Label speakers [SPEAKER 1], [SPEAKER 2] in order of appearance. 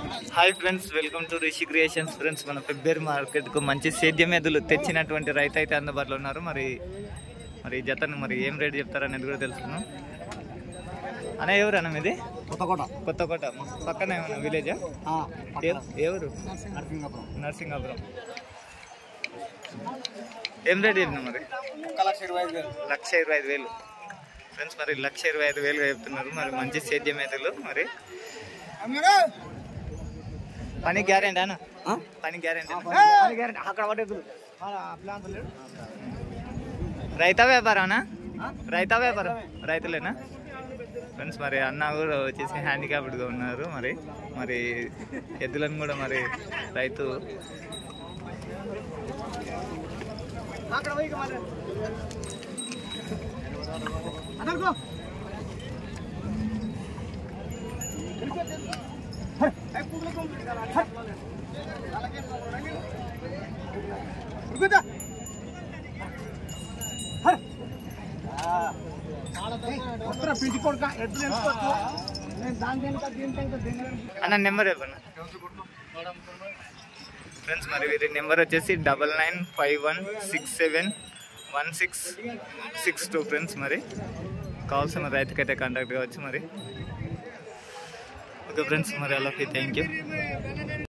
[SPEAKER 1] Hi friends welcome to Rishi creations friends మన ఫిబ్రవరి మార్కెట్కు మంచి సేద్యం ఎదులు తెచ్చినటువంటి రైతు అయితే అందుబాటులో ఉన్నారు మరి మరి ఈ జతను మరి ఏం రేట్ చెప్తారనేది కూడా తెలుసుకున్నాం అన్న ఎవరు అన్న మీది
[SPEAKER 2] కొత్తకోట
[SPEAKER 1] కొత్తకోట పక్కన ఏమన్నా విలేజా
[SPEAKER 2] ఆ,
[SPEAKER 1] ఏ- ఎవరు
[SPEAKER 2] నరసింగాపురం
[SPEAKER 1] నరసింగాపురం ఏం రేట్ చెప్పినా మరి
[SPEAKER 2] ఒక్క లక్ష ఇరవై ఐదు వేలు
[SPEAKER 1] లక్ష ఇరవై ఐదు వేలు ఫ్రెండ్స్ మరి లక్ష ఇరవై ఐదు వేలుగా చెప్తున్నారు మరి మంచి సేద్యం ఎదులు మరి పని గ్యారెంటీ అన్న
[SPEAKER 2] ఆ?
[SPEAKER 1] పని గ్యారెంటీ
[SPEAKER 2] పని గ్యారెంటీ. అక్కడ పట్టేది ప్లాన్ లేడు
[SPEAKER 1] రైతా వ్యాపారమనా రైతా వ్యాపారం రైతులేనా ఫ్రెండ్స్ మరి అన్న కూడా వచ్చేసి హ్యాండిక్యాప్డ్గా ఉన్నారు మరి మరి ఎద్దులను కూడా మరి రైతు
[SPEAKER 2] అక్కడ పోయి మరి అందరికో పిండి కొడుక ఎడ్లు ఎంచుకోవచ్చు నేను దాని దేనిక దీని దేనిక దీని
[SPEAKER 1] అన్న నెంబర్ చెప్పన్న ఫ్రెండ్స్ మరి వీరి నెంబర్ వచ్చేసి double nine five one six seven one six six two friends మరి కావాల్సిన రైతుకైతే కాంటాక్ట్ కావచ్చు మరి ఓకే ఫ్రెండ్స్ మరి అలాగే థ్యాంక్ యూ